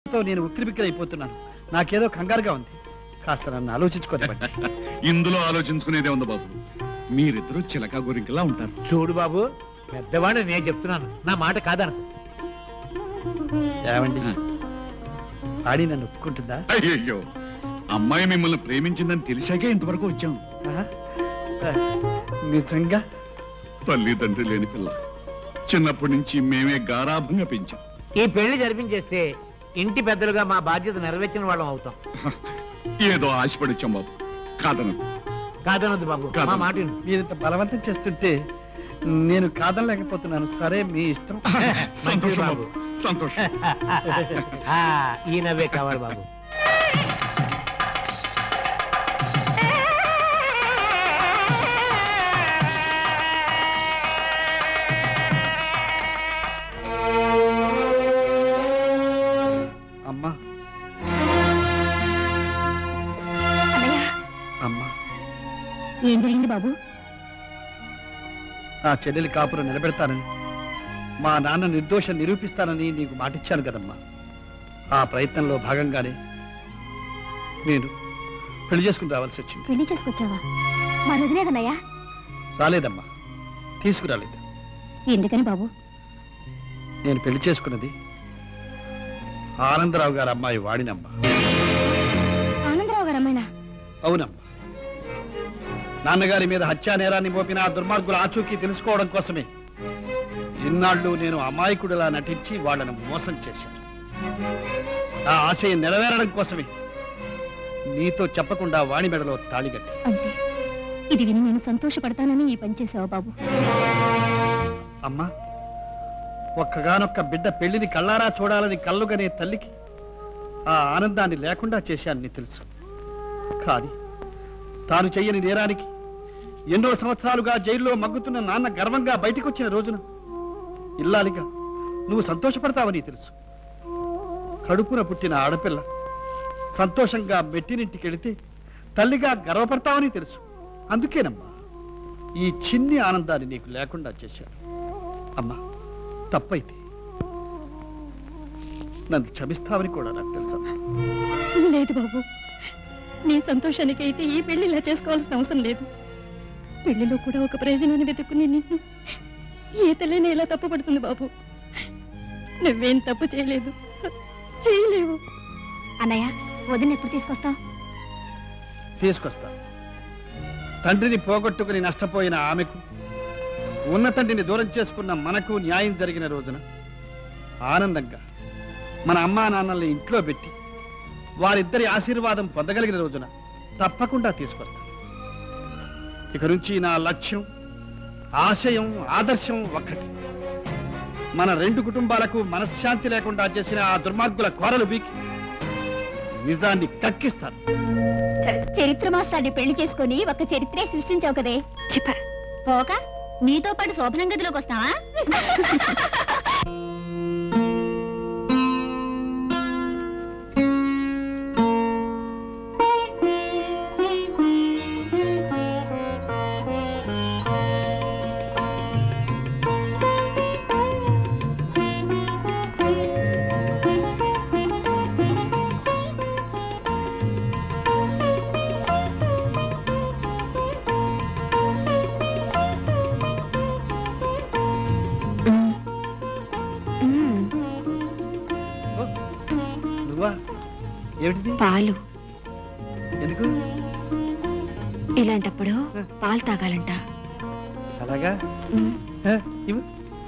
ఆతృతతో నేను ఉక్కిరిబిక్కిరైపోతున్నాను నాకేదో కంగారుగా ఉంది కాస్త నన్ను ఆలోచించుకోనివ్వండి ఇందులో ఆలోచించుకునేదే ఉంది బాబు మీరిద్దరూ చిలక గురింకిలా ఉంటారు చూడు బాబు పెద్దవాడిని నేను చెప్తున్నాను నా మాట కాదనకు ఏమండి ఆడి నన్ను ఒప్పుకుంటుందా అయ్యో అమ్మాయి మిమ్మల్ని ప్రేమించిందని తెలిసాకే ఇంతవరకు వచ్చాం ఆహా. ఆ, నిజంగా తల్లి తండ్రి లేని పిల్ల చిన్నప్పటి నుంచి మేమే గారాభంగా పెంచాం ఈ పెళ్లి జరిపించేస్తే ఇంటి పెద్దలుగా మా బాధ్యత నెరవేర్చిన వాళ్ళం అవుతాం ఏదో ఆశపడి వచ్చాం బాబు కాదను కాదనొద్దు బాబు మా కాదనొద్దు. మాట విను. మీరింత బలవంతం చేస్తుంటే నేను కాదనలేకపోతున్నాను సరే మీ ఇష్టం సంతోషం బాబు. బాబు సంతోషం ఆ, ఈ నవ్వే కావాలి బాబు అమ్మా అన్నయ్య అమ్మా ఏం జరిగింది బాబు నా చెల్లెలి కాపురం నిలబెడతానని మా నాన్న నిర్దోషం నిరూపిస్తానని నీకు మాటిచ్చాను కదమ్మా ఆ ప్రయత్నంలో భాగంగానే నేను పెళ్లి చేసుకుని రావాల్సి వచ్చింది పెళ్లి చేసుకొచ్చావా మరి వదిలేదన్నయ్య రాలేదమ్మా తీసుకురాలేదు ఎందుకని బాబు నేను పెళ్లి చేసుకున్నది ఆనందరావు గారి అమ్మాయి వాడినమ్మ ఆనందరావు గారు అమ్మాయినా అవునమ్మా నాన్నగారి మీద హత్యా నేరాన్ని మోపిన ఆ దుర్మార్గుల ఆచూకీ తెలుసుకోవడం కోసమే ఇన్నాళ్ళు నేను అమాయకుడిలా నటించి వాళ్ళను మోసం చేశాను ఆ ఆశయం నెరవేరడం కోసమే నీతో చెప్పకుండా వాణి మెడలో తాళిగట్టి అంటే ఇది విని నేను సంతోషపడతానని ఈ పని చేసావా బాబు అమ్మా ఒక్కగానొక్క బిడ్డ పెళ్లిని కళ్ళారా చూడాలని కళ్ళుగనే తల్లికి ఆ ఆనందాన్ని లేకుండా చేశాను నీ తెలుసు కానీ తాను చెయ్యని నేరానికి ఎన్నో సంవత్సరాలుగా జైల్లో మగ్గుతున్న నాన్న గర్వంగా బయటికొచ్చిన రోజున ఇల్లాలిగా నువ్వు సంతోషపడతావని తెలుసు కడుపున పుట్టిన ఆడపిల్ల సంతోషంగా మెట్టినింటికి వెళితే తల్లిగా గర్వపడతావని తెలుసు అందుకేనమ్మా ఈ చిన్ని ఆనందాన్ని నీకు లేకుండా చేశాను అమ్మా తప్పైతే నన్ను క్షమిస్తావని కూడా నాకు తెలుసా లేదు బాబు నీ సంతోషానికి అయితే ఈ పెళ్లి ఇలా చేసుకోవాల్సిన అవసరం లేదు పెళ్లిలో కూడా ఒక ప్రయోజనాన్ని వెతుక్కుని నిన్ను ఏ తల్లిని ఇలా తప్పు పడుతుంది బాబు నువ్వేం తప్పు చేయలేదు చేయలేవు అన్నయ్య వదిన ఎప్పుడు తీసుకొస్తావు తీసుకొస్తా తండ్రిని పోగొట్టుకుని నష్టపోయిన ఆమెకు ఉన్న తండ్రిని దూరం చేసుకున్న మనకు న్యాయం జరిగిన రోజున ఆనందంగా మన అమ్మా నాన్నల్ని ఇంట్లో పెట్టి వారిద్దరి ఆశీర్వాదం పొందగలిగిన రోజున తప్పకుండా తీసుకొస్తా ఇక నుంచి నా లక్ష్యం ఆశయం ఆదర్శం ఒక్కటి మన రెండు కుటుంబాలకు మనశ్శాంతి లేకుండా చేసిన ఆ దుర్మార్గుల కోరలు బీకి నిజాన్ని కక్కిస్తాను చరిత్ర మాస్టర్ని పెళ్లి చేసుకొని ఒక చరిత్రే సృష్టించావు కదే చెప్ప పోక నీతో పాటు శోభనం గదిలోకి వస్తావా నువ్వా ఏమిటిది పాలు ఎందుకు ఇలాంటప్పుడు పాలు తాగాలంట అలాగా ఆ, ఇవ్వు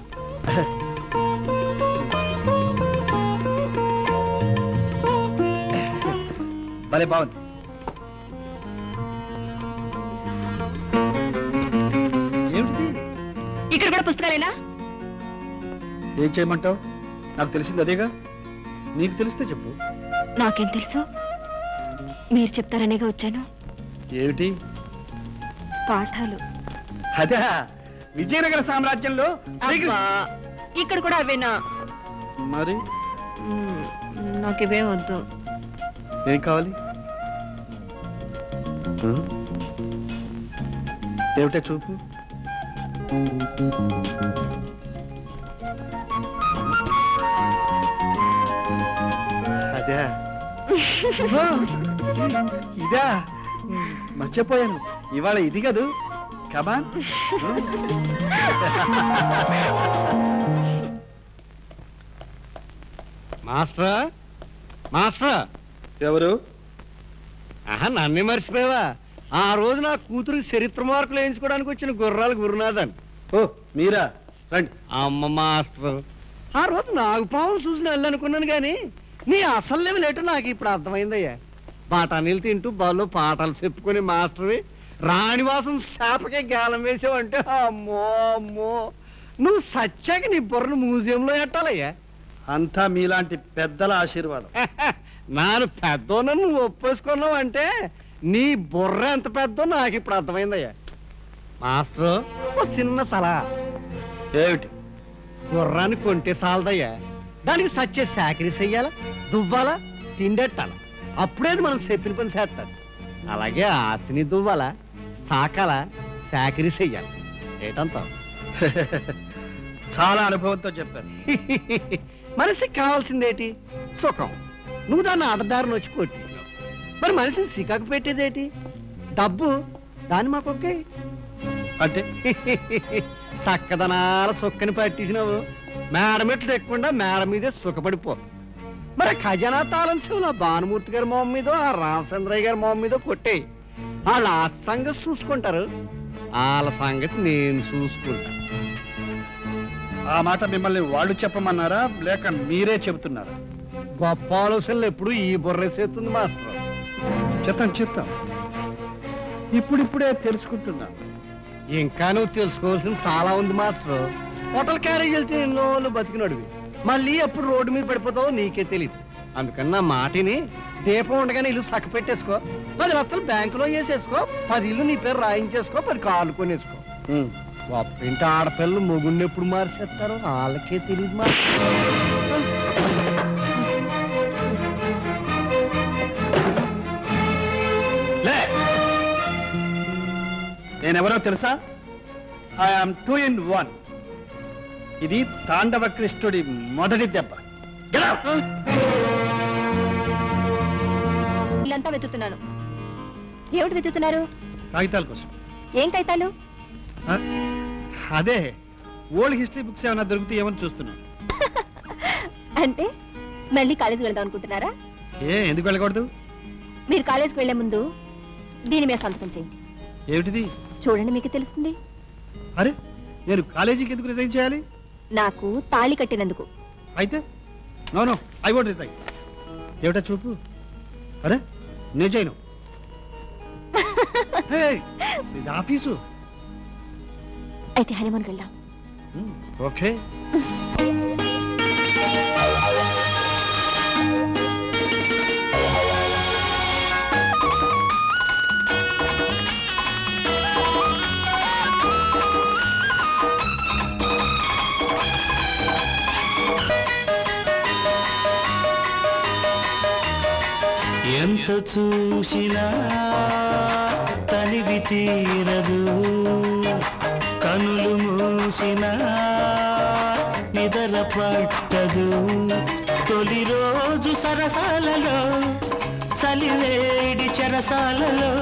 భలే బాగుంది ఏమిటి ఇక్కడ కూడా పుస్తకాలేనా ఏం చేయమంటావు నాకు తెలిసింది అదేగా నీకు తెలిస్తే చెప్పు నాకేం తెలుసు మీరు చెప్తారనేగా వచ్చాను ఏమిటి పాఠాలు అదే విజయనగర సామ్రాజ్యంలో శ్రీకృష్ణ ఇక్కడ కూడా అవేనా మరి నాకు ఇవే వద్దు ఏం కావాలి ఆ? ఏమిటే చూపు అదే ఇదా మర్చిపోయాను ఇవాళ ఇది కదూ కమాన్ మాస్టరా మాస్టరా ఎవరు ఆహా నన్నే మర్చిపోయావా ఆ రోజు నా కూతురు చరిత్ర మార్కులు వేయించుకోవడానికి వచ్చిన గుర్రాలు గురునాథన్ ఓ మీరా రండి అమ్మ మాస్టర్ ఆ రోజు నాకు పాము చూసిన వెళ్ళనుకున్నాను కానీ నీ అసలు లెవెల్ ఏంటో నాకు ఇప్పుడు అర్థమైందయ్యా బఠానీలు తింటూ బళ్ళు పాటలు చెప్పుకునే మాస్టర్వి రాణివాసం శాపకే గాలం వేసావంటే అమ్మో అమ్మో నువ్వు సచ్చాక నీ బుర్రను మ్యూజియంలో ఎట్టాలయ్యా అంతా మీలాంటి పెద్దల ఆశీర్వాదం నాను పెద్దోన్న నువ్వు ఒప్పేసుకున్నావు అంటే నీ బుర్ర ఎంత పెద్దో నాకు ఇప్పుడు అర్థమైందయ్యా మాస్టర్ ఓ చిన్న సలహా ఏమిటి గుర్రాన్ని కొంటే సాలదయ్యా దానికి సచ్చే సాకరీ చెయ్యాలా దువ్వాలా తిండెట్టాలా అప్పుడేది మనం చెప్పిన పని చేస్తాడు అలాగే ఆస్తిని దువ్వాలా సాకాలా సాకరీ చెయ్యాలి ఏటంతా చాలా అనుభవంతో చెప్పాను మనిషికి కావాల్సిందేటి సుఖం నువ్వు దాన్ని అడదారిని వచ్చి కొట్టి మరి మనిషిని సికాకు పెట్టేదేటి డబ్బు దాన్ని మాకొక్కే అంటే చక్కదనాల సుక్కని పట్టించినావు మేడ మెట్లు ఎక్కుకుండా మేడ మీదే సుఖపడిపో మరి ఖజానా తాళం చెవులు ఆ భానుమూర్తి గారి మొహం మీద ఆ రామచంద్రయ్య గారి మొహం మీద కొట్టే వాళ్ళ ఆ సంగతి చూసుకుంటారు వాళ్ళ సంగతి నేను చూసుకుంటా ఆ మాట మిమ్మల్ని వాళ్ళు చెప్పమన్నారా లేక మీరే చెబుతున్నారా గొప్ప ఆలోచనలు ఎప్పుడు ఈ బుర్రేసేస్తుంది మాస్టర్ చెప్తాం చెప్తాం ఇప్పుడిప్పుడే తెలుసుకుంటున్నా ఇంకా నువ్వు తెలుసుకోవాల్సింది చాలా ఉంది మాస్టర్ హోటల్ క్యారేజ్ వెళ్తే ఎన్నో రోజులు బతికినడివి మళ్ళీ ఎప్పుడు రోడ్డు మీద పడిపోతావో నీకే తెలియదు అందుకని నా మాటిని దీపం ఉండగానే ఇల్లు సక్క పెట్టేసుకో పది లక్షలు బ్యాంకులో వేసేసుకో పది ఇల్లు నీ పేరు రాయించేసుకో పది కాళ్ళు కొనేసుకో ఉమ్. గొప్ప ఇంటి ఆడపిల్లలు మొగుడిని ఎప్పుడు మార్చేస్తారో వాళ్ళకే తెలియదు మాస్టర్ లే నేనెవరో తెలుసా ఐఎమ్ టూ ఇన్ వన్ ఇది తాండవ కృష్ణుడి మొదటి దెబ్బ Get out! ఇల్లంతా వెతుకుతున్నాను ఏమిటి వెతుకుతున్నారు కాగితాల కోసం ఏం కైతాలు ఆ? అదే ఓల్డ్ హిస్టరీ బుక్స్ ఏమైనా దొరికితే ఏమని చూస్తున్నాను అంటే మళ్ళీ కాలేజీకి వెళ్దాం అనుకుంటున్నారా ఏ ఎందుకు వెళ్ళకూడదు మీరు కాలేజీకి వెళ్లే ముందు దీని మీద సంతకం చేయండి ఏమిటిది చూడండి మీకు తెలుస్తుంది అరే నేను కాలేజీకి ఎందుకు రిజైన్ చేయాలి నాకు తాళి కట్టినందుకు అయితే no no I won't resign ఏమిటా చూపు అరే నేను చేయను హే, ఇది ఆఫీసు అయితే హనీమూన్కి వెళ్దాం ఓకే ఎంత చూసినా తనివి తీరదు కనులు మూసినా నిదర పట్టదు తొలి రోజు సరసాలలో చలివేడి చెరసాలలో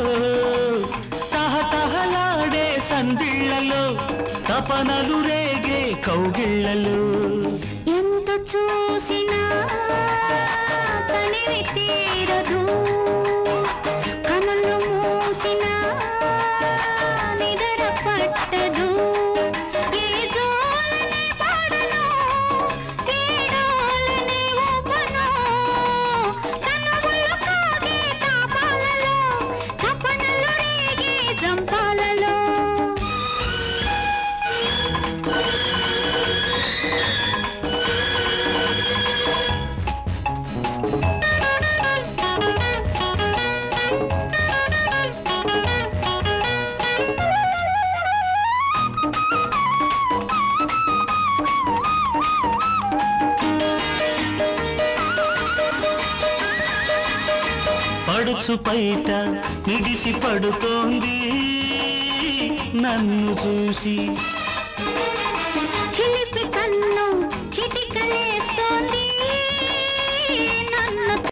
తహతహలాడే సందిళ్లలో తపనలు రేగే కౌగిళ్లలో ఎంత చూసినా తనివి తీరదు కనులు మూసినా నిదర పట్టదు ఏ జోలని పాడను కీడాలని ఊపను కనువులు కాగే తాపాలలో తపనలు రేగే జంపాలలో పడుచు పైట మిడిసి పడుతోంది నన్ను చూసి